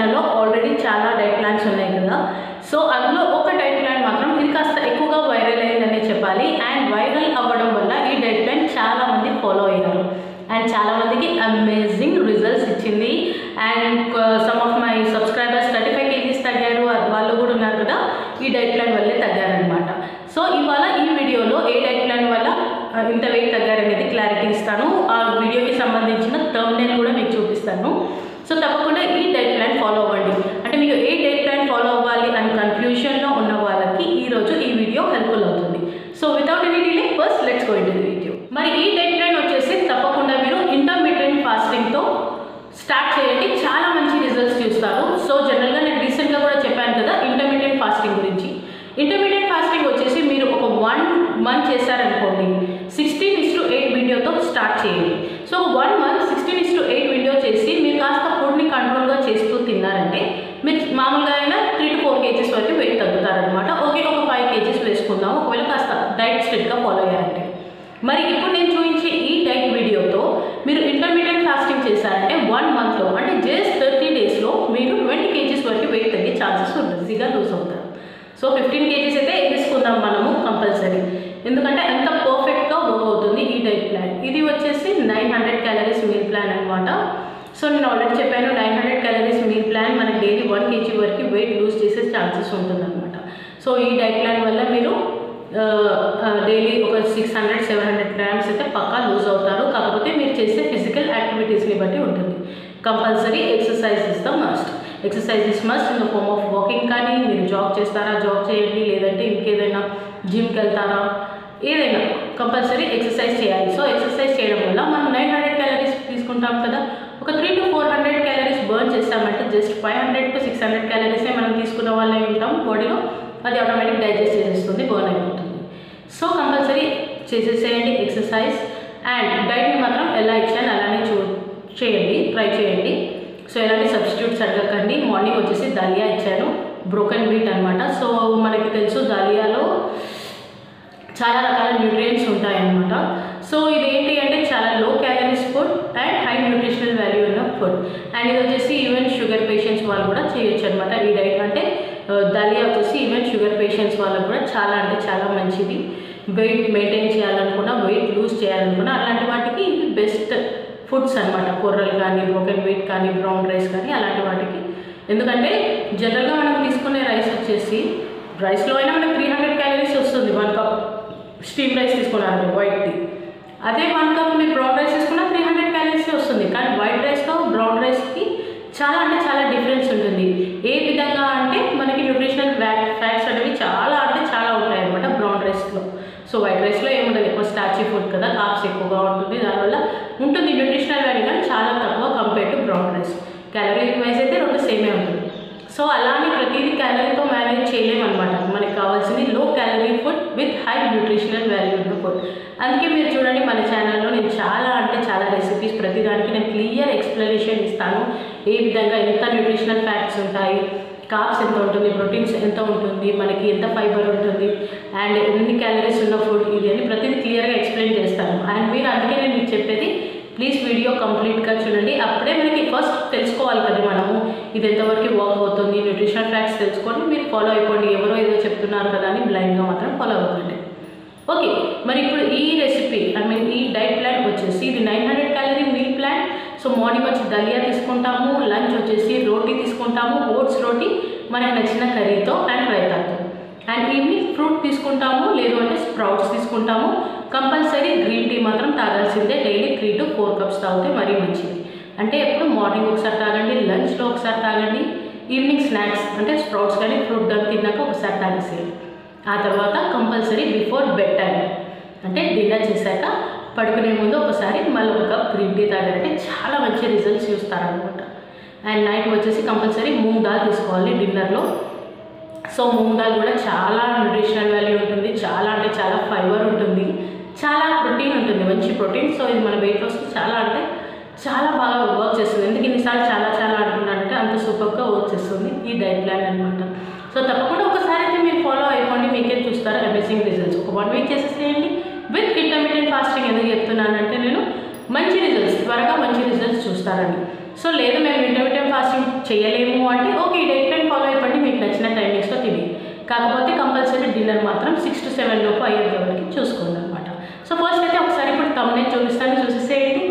ఛానల్లో ఆల్రెడీ చాలా diet plans ఉన్నాయి కదా సో అందులో ఒక డైట్ ప్లాన్ మాత్రం ఇది కాస్త ఎక్కువగా వైరల్ అయిందనే చెప్పాలి అండ్ వైరల్ అవ్వడం వల్ల ఈ డైట్ ప్లాన్ చాలా మంది ఫాలో అయ్యారు అండ్ చాలా మందికి అమేజింగ్ రిజల్ట్స్ ఇచ్చింది and some of my subscribers thirty five kgs తగ్గారు వాళ్ళు కూడా ఉన్నారు కదా ఈ డైట్ ప్లాన్ వల్లే తగ్గారనమాట సో ఇవాళ ఈ వీడియోలో ఏ డైట్ ప్లాన్ వల్ల ఆ, ఇంత వెయిట్ తగ్గారనేది క్లారిటీ ఇస్తాను ఆ వీడియోకి సంబంధించిన థంబ్నైల్ కూడా మీకు చూపిస్తాను సో తప్పకుండా ఈ డైట్ ప్లాన్ ఫాలో అవ్వండి అంటే మీకు ఏ డైట్ ప్లాన్ ఫాలో అవ్వాలి అని కన్ఫ్యూషన్లో ఉన్న వాళ్ళకి ఈరోజు ఈ వీడియో హెల్ప్ఫుల్ అవుతుంది so without any delay first let's go into the video మరి ఈ డైట్ ప్లాన్ వచ్చేసి తప్పకుండా మీరు ఇంటర్మీడియట్ ఫాస్టింగ్తో స్టార్ట్ చేయండి చాలా మంచి రిజల్ట్స్ చూస్తారు సో జనరల్గా నేను రీసెంట్గా కూడా చెప్పాను కదా ఇంటర్మీడియట్ ఫాస్టింగ్ గురించి ఇంటర్మీడియట్ ఫాస్టింగ్ వచ్చేసి మీరు ఒక వన్ మంత్ చేశారనుకోండి సిక్స్టీన్ ఇస్ టు ఎయిట్ వీడియోతో స్టార్ట్ చేయండి so one month sixteen is to eight video చేసి మీరు కాస్త ఫుడ్ని కంట్రోల్గా చేస్తూ తిన్నారంటే మీరు మామూలుగా అయినా త్రీ టు ఫోర్ కేజీస్ వరకు వెయిట్ తగ్గుతారనమాట ఓకే ఒక ఫైవ్ కేజీస్ వేసుకుందాం ఒకవేళ కాస్త డైట్ స్ట్రిక్ట్గా ఫాలో అయ్యారంటే మరి ఇప్పుడు నేను చూపించే ఈ డైట్ వీడియోతో మీరు ఇంటర్మీడియట్ ఫాస్టింగ్ చేశారంటే వన్ మంత్లో అంటే జస్ట్ థర్టీ డేస్లో మీరు ట్వంటీ కేజీస్ వరకు వెయిట్ తగ్గే ఛాన్సెస్ ఉంటుంది ఈజీగా లూజ్ అవుతారు సో ఫిఫ్టీన్ కేజీస్ అయితే వేసుకుందాం మనము కంపల్సరీ ఎందుకంటే అంత పర్ఫెక్ట్గా వర్క్ అవుతుంది ఈ డైట్ ప్లాన్ ఇది వచ్చేసి nine hundred calories meal plan అనమాట సో నేను ఆల్రెడీ చెప్పాను nine hundred calories meal plan మనకి డైలీ వన్ కేజీ వరకు వెయిట్ లూజ్ చేసే ఛాన్సెస్ ఉంటుందన్నమాట సో ఈ డైట్ ప్లాన్ వల్ల మీరు డైలీ ఒక six hundred seven hundred grams అయితే పక్కా లూజ్ అవుతారు కాకపోతే మీరు చేసే ఫిజికల్ యాక్టివిటీస్ని బట్టి ఉంటుంది compulsory exercise is the must exercise is must in the form of walking కానీ మీరు జాబ్ చేస్తారా జాబ్ చేయండి లేదంటే ఇంకేదైనా జిమ్కి వెళ్తారా ఏదైనా కంపల్సరీ ఎక్సర్సైజ్ చేయాలి సో ఎక్సర్సైజ్ చేయడం వల్ల మనం నైన్ హండ్రెడ్ క్యాలరీస్ తీసుకుంటాం కదా ఒక three to four hundred calories burn చేస్తామంటే just five hundred to six hundred క్యాలరీసే మనం తీసుకున్న వాళ్ళే ఉంటాం బాడీలో అది ఆటోమేటిక్ డైజెస్ట్ చేసేస్తుంది బర్న్ అయిపోతుంది సో కంపల్సరీ చేసేసేయండి ఎక్సర్సైజ్ అండ్ డైట్ని మాత్రం ఎలా ఇచ్చాను అలానే చూ చేయండి ట్రై చేయండి సో ఎలాంటి సబ్స్టిట్యూట్స్ అడగకండి మార్నింగ్ వచ్చేసి దలియా ఇచ్చాను బ్రోకెన్ వీట్ అనమాట సో మనకి తెలుసు దలియాలో చాలా రకాల న్యూట్రియంట్స్ ఉంటాయన్నమాట సో ఇది ఏంటి అంటే చాలా low calories food and high nutritional value ఉన్న ఫుడ్ అండ్ ఇది వచ్చేసి ఈవెన్ షుగర్ పేషెంట్స్ వాళ్ళు కూడా చేయొచ్చు అనమాట ఈ డైట్ అంటే ఆ, దలియా వచ్చేసి ఈవెన్ షుగర్ పేషెంట్స్ వాళ్ళకు కూడా చాలా అంటే చాలా మంచిది వెయిట్ మెయింటైన్ చేయాలనుకున్నా వెయిట్ లూజ్ చేయాలనుకున్నా అలాంటి వాటికి ఇవి బెస్ట్ ఫుడ్స్ అనమాట కూరలు కానీ బ్రోకెన్ వీట్ కానీ బ్రౌన్ రైస్ కానీ అలాంటి వాటికి ఎందుకంటే జనరల్గా మనం తీసుకునే రైస్ వచ్చేసి రైస్లో అయినా మనకి త్రీ హండ్రెడ్ క్యాలరీస్ వస్తుంది వన్ కప్ స్టీమ్ రైస్ తీసుకున్నారండి వైట్ది అదే వన్ కప్ మీరు బ్రౌన్ రైస్ తీసుకున్నా త్రీ హండ్రెడ్ క్యాలరీస్ వస్తుంది కానీ వైట్ రైస్తో బ్రౌన్ రైస్కి చాలా అంటే చాలా డిఫరెన్స్ ఉంటుంది ఏ విధంగా అంటే మనకి న్యూట్రిషనల్ ఫ్యాట్ ఫ్యాట్స్ అనేవి చాలా అంటే చాలా ఉంటాయి అనమాట బ్రౌన్ రైస్లో సో వైట్ రైస్లో ఏముండదు ఎక్కువ స్టాచీ ఫుడ్ కదా కాప్స్ ఎక్కువగా ఉంటుంది దానివల్ల ఉంటుంది న్యూట్రిషనల్ వాల్యూ కానీ చాలా తక్కువ compare to brown rice calorie wise అయితే రెండు సేమే ఉంటుంది సో అలానే ప్రతిదీ క్యాలరీతో మేనేజ్ చేయలేమన్నమాట మనకి కావాల్సింది low calorie food with high nutritional value ఉన్న ఫుడ్ అందుకే మీరు చూడండి మన ఛానల్లో నేను చాలా అంటే చాలా రెసిపీస్ ప్రతిదానికి నేను క్లియర్ ఎక్స్ప్లెనేషన్ ఇస్తాను ఏ విధంగా ఎంత న్యూట్రిషనల్ ఫ్యాక్ట్స్ ఉంటాయి కాప్స్ ఎంత ఉంటుంది ప్రోటీన్స్ ఎంత ఉంటుంది మనకి ఎంత ఫైబర్ ఉంటుంది అండ్ ఎన్ని క్యాలరీస్ ఉన్న ఫుడ్ ఇది అని ప్రతిదీ క్లియర్గా ఎక్స్ప్లెయిన్ చేస్తాను అండ్ మీరు అందుకే నేను మీకు చెప్పేది ప్లీజ్ వీడియో కంప్లీట్గా చూడండి అప్పుడే మనకి ఫస్ట్ తెలుసుకోవాలి కదా మనము ఇది ఎంతవరకు వర్క్ అవుతుంది న్యూట్రిషనల్ ఫ్యాక్ట్స్ తెలుసుకొని మీరు ఫాలో అయిపోండి ఎవరో ఏదో చెప్తున్నారు కదా అని బ్లైండ్గా మాత్రం ఫాలో అవ్వకండి ఓకే మరి ఇప్పుడు ఈ రెసిపీ ఐ మీన్ ఈ డైట్ ప్లాన్ వచ్చేసి ఇది nine hundred calorie meal plan so morning వచ్చి దలియా తీసుకుంటాము లంచ్ వచ్చేసి రోటీ తీసుకుంటాము ఓట్స్ రోటీ మనకి నచ్చిన కర్రీతో అండ్ రైతాతో అండ్ ఈవినింగ్ ఫ్రూట్ తీసుకుంటాము లేదు అంటే స్ప్రౌట్స్ తీసుకుంటాము కంపల్సరీ గ్రీన్ టీ మాత్రం తాగాల్సిందే daily three to four cups తాగితే మరీ మంచిది అంటే ఎప్పుడు మార్నింగ్ ఒకసారి తాగండి లంచ్లో ఒకసారి తాగండి ఈవినింగ్ స్నాక్స్ అంటే స్ప్రౌట్స్ కానీ ఫ్రూట్ కానీ తిన్నాక ఒకసారి తాగేసేయండి ఆ తర్వాత కంపల్సరీ బిఫోర్ బెడ్ టైం అంటే డిన్నర్ చేశాక పడుకునే ముందు ఒకసారి మళ్ళీ ఒక కప్ గ్రీన్ టీ తాగారంటే చాలా మంచి రిజల్ట్స్ చూస్తారనమాట అండ్ నైట్ వచ్చేసి కంపల్సరీ మూంగ్ దాల్ తీసుకోవాలి డిన్నర్లో సో మూంగ్ దాల్ కూడా చాలా న్యూట్రిషనల్ వాల్యూ ఉంటుంది చాలా అంటే చాలా ఫైబర్ ఉంటుంది చాలా ప్రోటీన్ ఉంటుంది మంచి ప్రోటీన్ సో ఇది మన వెయిట్ లాస్కి చాలా అంటే చాలా బాగా వర్క్ చేస్తుంది ఎందుకు ఇన్నిసార్లు చాలా చాలా అంటున్నానంటే అంత సూపర్గా వర్క్ చేస్తుంది ఈ డైట్ ప్లాన్ అనమాట సో తప్పకుండా ఒకసారి అయితే మీరు ఫాలో అయిపోండి మీకే చూస్తారు అమేజింగ్ రిజల్ట్స్ ఒక వన్ వీక్ చేసేసేయండి విత్ ఇంటర్మీడియట్ ఫాస్టింగ్ ఎందుకు చెప్తున్నానంటే నేను మంచి రిజల్ట్స్ త్వరగా మంచి రిజల్ట్స్ చూస్తారండి సో లేదు మేము ఇంటర్మీడియట్ ఫాస్టింగ్ చేయలేము అంటే ఓకే ఈ డైట్ ప్లాన్ ఫాలో అయిపోండి మీకు నచ్చిన టైమింగ్స్లో తిని కాకపోతే కంపల్సరీ డిన్నర్ మాత్రం సిక్స్ టు సెవెన్ లోపు అయ్యేంత వరకు చూసుకోండి అనమాట సో ఫస్ట్ అయితే ఒకసారి ఇప్పుడు తమ్మునే చూపిస్తాను చూసేసేయండి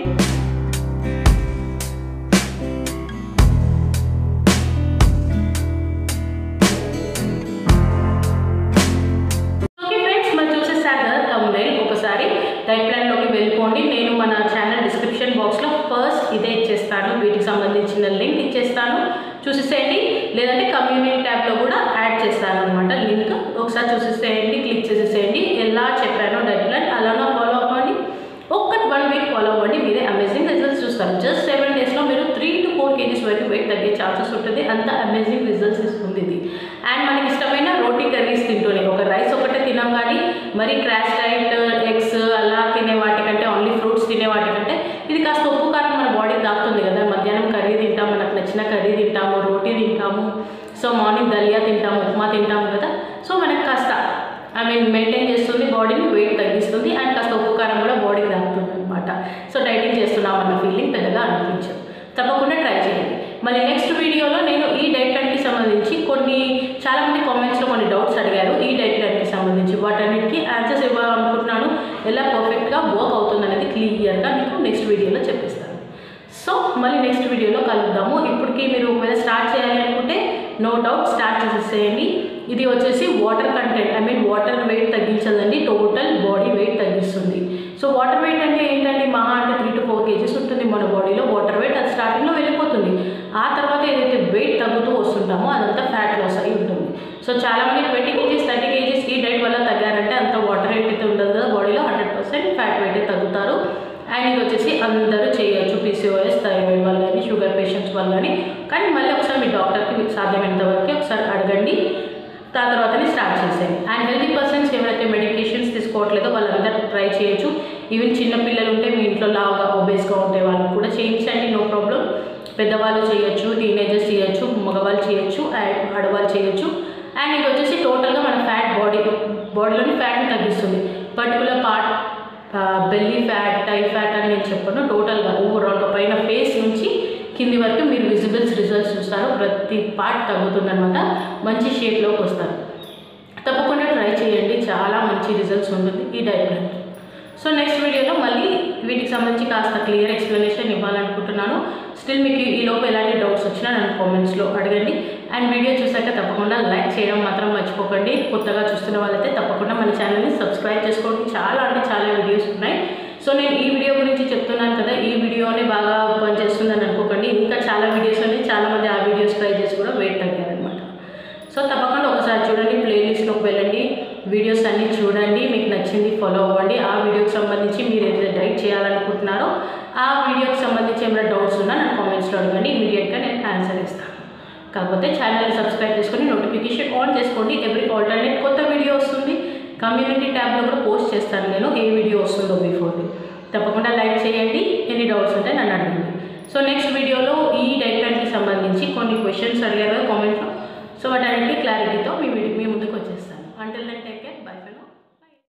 ఓకే ఫ్రెండ్స్ మరి చూసేసారు కదా తమ్మునైల్ ఒకసారి డైట్ ప్లాన్లోకి వెళ్ళిపోండి నేను మన ఛానల్ డిస్క్రిప్షన్ బాక్స్లో ఫస్ట్ ఇదే ఇచ్చేస్తాను వీటికి సంబంధించిన లింక్ ఇచ్చేస్తాను చూసేసేయండి లేదంటే కమ్యూనిటీ ట్యాబ్లో కూడా యాడ్ చేస్తాను అనమాట లింక్ ఒకసారి చూసేసేయండి క్లిక్ చేసేసేయండి ఎలా చెప్పానో డైట్ ప్లాన్ అలానో ఫాలో అవ్వండి ఒక్క వన్ వీక్ ఫాలో అవ్వండి మీరే అమేజింగ్ రిజల్ట్స్ చూస్తారు జస్ట్ సెవెన్ డేస్లో మీరు త్రీ టు ఫోర్ కేజీస్ వరకు వెయిట్ తగ్గే ఛాన్సెస్ ఉంటుంది అంత అమేజింగ్ రిజల్ట్స్ ఇస్తుంది ఇది అండ్ మనకి ఇష్టమైన రోటీ కర్రీస్ తింటూనే ఒక రైస్ ఒకటే తినాం కానీ మరి క్రాష్ డైట్ ఎగ్స్ అలా తినే వాటికంటే ఓన్లీ ఫ్రూట్స్ తినే వాటికంటే ఇది కాస్త ఉప్పు కారం మన బాడీకి తాకుతుంది కదా మధ్యాహ్నం కర్రీ తింటాం మనకు నచ్చిన కర్రీ తింటాము రోటీ తింటాము సో మార్నింగ్ దలియా తింటాము ఉప్మా తింటాము కదా సో మనకి కాస్త ఐ మీన్ మెయింటైన్ చేస్తుంది బాడీని వెయిట్ తగ్గిస్తుంది అండ్ కాస్త ఉప్పు కారం కూడా బాడీకి తాగుతుంది అనమాట సో డైటింగ్ చేస్తున్నాం అన్న ఫీలింగ్ పెద్దగా అనిపించదు తప్పకుండా ట్రై చేయండి మళ్ళీ నెక్స్ట్ వీడియోలో నేను ఈ డైట్ ప్లాన్కి సంబంధించి కొన్ని చాలామంది కామెంట్స్లో కొన్ని డౌట్స్ అడిగారు ఈ డైట్ ప్లాన్కి సంబంధించి వాటన్నిటికీ ఆన్సర్స్ ఇవ్వాలనుకుంటున్నాను ఎలా పర్ఫెక్ట్గా వర్క్ అవుతుంది అనేది క్లియర్గా మీకు నెక్స్ట్ వీడియోలో చెప్పిస్తాను సో మళ్ళీ నెక్స్ట్ వీడియోలో కలుద్దాము ఇప్పటికి మీరు ఒకవేళ స్టార్ట్ చేయాలి అనుకుంటే నో డౌట్ స్టార్ట్ చేసేసేయండి ఇది వచ్చేసి water content I mean water weight తగ్గించదండి టోటల్ బాడీ వెయిట్ తగ్గిస్తుంది సో వాటర్ వెయిట్ అంటే ఏంటంటే మహా అంటే త్రీ టు ఫోర్ కేజీస్ ఉంటుంది మన బాడీలో వాటర్ వెయిట్ అది స్టార్టింగ్లో వెళ్ళిపోతుంది ఆ తర్వాత ఏదైతే వెయిట్ తగ్గుతూ వస్తుంటామో అదంతా ఫ్యాట్ లాస్ అయి ఉంటుంది సో చాలామంది ట్వంటీ కేజీస్ థర్టీ కేజీస్ ఈ డైట్ వల్ల తగ్గారంటే అంత వాటర్ వెయిట్ అయితే ఉండదు కదా బాడీలో హండ్రెడ్ పర్సెంట్ ఫ్యాట్ వెయిట్ తగ్గుతారు అండ్ ఇది వచ్చేసి అందరూ చేయొచ్చు పీసీఓఎస్ థైరాయిడ్ వల్ల కానీ షుగర్ పేషెంట్స్ వల్ల కానీ కానీ మళ్ళీ ఒకసారి మీ డాక్టర్కి మీకు సాధ్యమైనంత వరకు ఒకసారి అడగండి దాని తర్వాతనే స్టార్ట్ చేసేయండి అండ్ హెల్తీ పర్సన్స్ ఎవరైతే మెడికేషన్స్ తీసుకోవట్లేదో వాళ్ళందరూ ట్రై చేయొచ్చు ఈవెన్ చిన్న పిల్లలు ఉంటే మీ ఇంట్లో లావుగా ఒబేస్గా ఉంటే వాళ్ళు కూడా చేయించండి నో ప్రాబ్లం పెద్దవాళ్ళు చేయొచ్చు టీనేజర్స్ చేయొచ్చు మగవాళ్ళు చేయొచ్చు అండ్ ఆడవాళ్ళు చేయొచ్చు అండ్ ఇది వచ్చేసి టోటల్గా మన ఫ్యాట్ బాడీ బాడీలోని ఫ్యాట్ని తగ్గిస్తుంది particular part belly fat thigh fat అని నేను చెప్పాను టోటల్గా ఓవరాల్గా పైన ఫేస్ నుంచి కింది వరకు మీరు విజిబుల్స్ రిజల్ట్స్ చూస్తారు ప్రతి పార్ట్ తగ్గుతుందనమాట మంచి షేప్లోకి వస్తారు తప్పకుండా ట్రై చేయండి చాలా మంచి రిజల్ట్స్ ఉంటుంది ఈ డైట్ ప్లాన్ సో నెక్స్ట్ వీడియోలో మళ్ళీ వీటికి సంబంధించి కాస్త క్లియర్ ఎక్స్ప్లెనేషన్ ఇవ్వాలనుకుంటున్నాను స్టిల్ మీకు ఈ లోపు ఎలాంటి డౌట్స్ వచ్చినా నన్ను కామెంట్స్లో అడగండి అండ్ వీడియో చూసాక తప్పకుండా లైక్ చేయడం మాత్రం మర్చిపోకండి కొత్తగా చూస్తున్న వాళ్ళైతే తప్పకుండా మన ఛానల్ని సబ్స్క్రైబ్ చేసుకోండి చాలా అంటే చాలా వీడియోస్ ఉన్నాయి సో నేను ఈ వీడియో గురించి చెప్తున్నాను కదా ఈ వీడియోనే బాగా పనిచేస్తుందని అనుకోకండి ఇంకా చాలా వీడియోస్ ఉన్నాయి చాలామంది ఆ వీడియోస్ ట్రై చేసి కూడా వెయిట్ తగ్గారనమాట సో తప్పకుండా ఒకసారి చూడండి ప్లేలిస్ట్లోకి వెళ్ళండి వీడియోస్ అన్నీ చూడండి మీకు నచ్చింది ఫాలో అవ్వండి ఆ వీడియోకి సంబంధించి మీరు ఏదైతే డైట్ చేయాలనుకుంటున్నారో ఆ వీడియోకి సంబంధించి ఏమైనా డౌట్స్ ఉన్నా నాకు కామెంట్స్లో అడగండి ఇమీడియట్గా నేను ఆన్సర్ ఇస్తాను కాకపోతే ఛానల్ని సబ్స్క్రైబ్ చేసుకొని నోటిఫికేషన్ ఆన్ చేసుకోండి ఎవ్రీ ఆల్టర్నేట్ కొత్త వీడియో వస్తుంది కమ్యూనిటీ ట్యాబ్లో కూడా పోస్ట్ చేస్తాను నేను ఏ వీడియో వస్తుందో బిఫోర్ది తప్పకుండా లైక్ చేయండి ఎన్ని డౌట్స్ ఉంటే నన్ను అడగండి సో నెక్స్ట్ వీడియోలో ఈ డైట్ ప్లాన్కి సంబంధించి కొన్ని క్వశ్చన్స్ అడిగారు కదా కామెంట్లో సో వాటన్నిటికీ క్లారిటీతో మీ వీడియో మీ ముందుకు వచ్చేస్తాను అంటిల్ దెన్ టేక్ కేర్